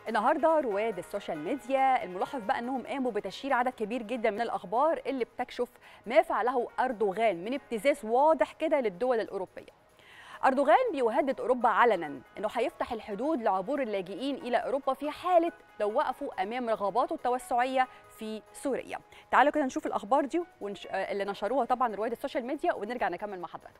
النهارده رواد السوشيال ميديا الملاحظ بقى انهم قاموا بتشهير عدد كبير جدا من الاخبار اللي بتكشف ما فعله اردوغان من ابتزاز واضح كده للدول الاوروبيه. اردوغان بيهدد اوروبا علنا انه هيفتح الحدود لعبور اللاجئين الى اوروبا في حاله لو وقفوا امام رغباته التوسعيه في سوريا. تعالوا كده نشوف الاخبار دي ونش... اللي نشروها طبعا رواد السوشيال ميديا ونرجع نكمل مع حضراتكم.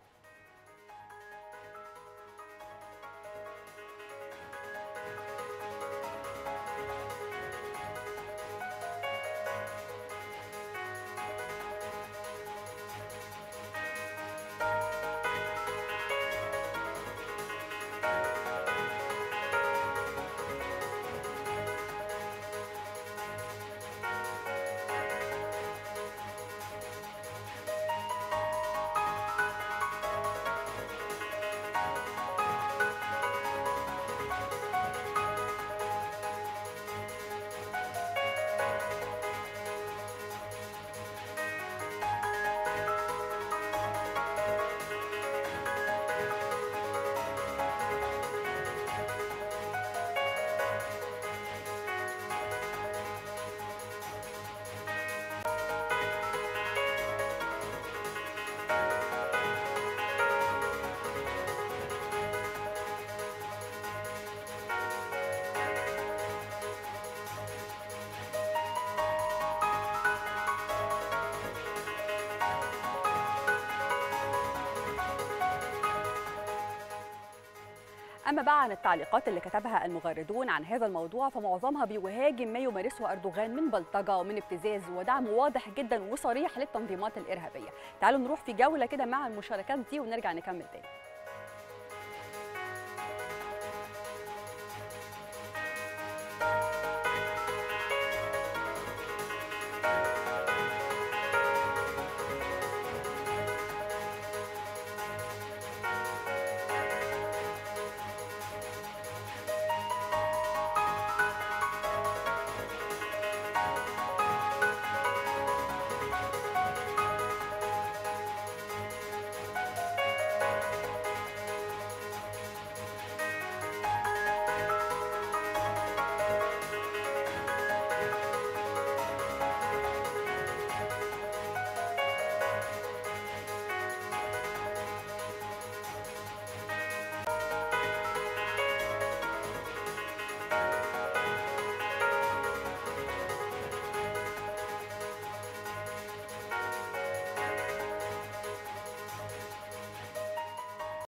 أما بقى عن التعليقات اللي كتبها المغردون عن هذا الموضوع فمعظمها بيهاجم ما يمارسه أردوغان من بلطجة ومن ابتزاز ودعم واضح جدا وصريح للتنظيمات الإرهابية تعالوا نروح في جولة كده مع المشاركات دي ونرجع نكمل تاني